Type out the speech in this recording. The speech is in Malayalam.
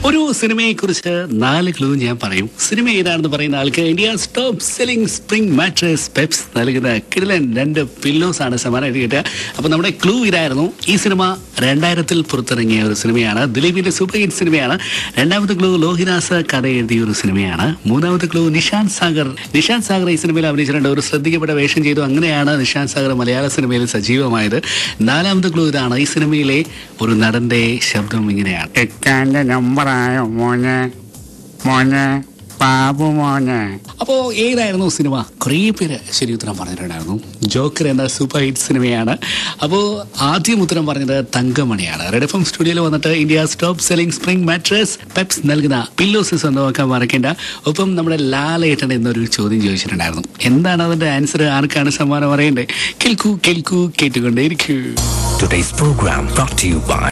ഒരു സിനിമയെ കുറിച്ച് നാല് ക്ലൂ ഞാൻ പറയും സിനിമ ഏതാണെന്ന് പറയുന്ന ആൾക്ക് India top selling spring mattress Peps നൽകുന്ന കിടിലൻ രണ്ട് പില്ലോസ് ആണ് സമ്മാനമായിട്ട് കിട്ടുക അപ്പൊ നമ്മുടെ ക്ലൂ ഇതായിരുന്നു ഈ സിനിമ രണ്ടായിരത്തിൽ പുറത്തിറങ്ങിയ ഒരു സിനിമയാണ് ദിലീപിന്റെ സൂപ്പർ ഹിറ്റ് സിനിമയാണ് രണ്ടാമത്തെ ക്ലൂ ലോഹിനാസ് കഥ എഴുതിയ ഒരു സിനിമയാണ് മൂന്നാമത്തെ ക്ലൂ നിഷാന്ത് സാഗർ നിഷാന്ത് സാഗർ ഈ സിനിമയിൽ അഭിനയിച്ചിട്ടുണ്ട് ഒരു ശ്രദ്ധിക്കപ്പെട്ട വേഷം ചെയ്തു അങ്ങനെയാണ് നിഷാന്ത് സാഗർ മലയാള സിനിമയിൽ സജീവമായത് നാലാമത്തെ ക്ലൂ ഇതാണ് ഈ സിനിമയിലെ ഒരു നടന്റെ ശബ്ദം ഇങ്ങനെയാണ് ഇക്കാന്റെ നമ്പറായോ മോനെ മോനെ ബാബു മോനെ അപ്പോ ഏതായിരുന്നു സിനിമ കുറേ പേര് ശരി ഉത്തരം പറഞ്ഞിട്ടുണ്ടായിരുന്നു ജോക്കർ എന്ന സൂപ്പർ ഹിറ്റ് സിനിമയാണ് അപ്പോൾ ആദ്യം ഉത്തരം പറഞ്ഞത് തങ്കമണിയാണ് റെഡ് എഫ് എം സ്റ്റുഡിയോയിൽ വന്നിട്ട് India top selling spring mattress Peps നൽകുന്ന പില്ലോസ് സ്വന്തമാക്കാൻ മറക്കേണ്ട ഒപ്പം നമ്മുടെ ലാലേട്ടൻ എന്നൊരു ചോദ്യം ചോദിച്ചിട്ടുണ്ടായിരുന്നു എന്താണ് അതിന്റെ ആൻസർ ആർക്കാണ് സമ്മാനം അറിയണ്ടേ കേൾക്കൂ കേൾക്കൂ കേട്ടുകൊണ്ടേയിരിക്കൂ Today's program brought to you by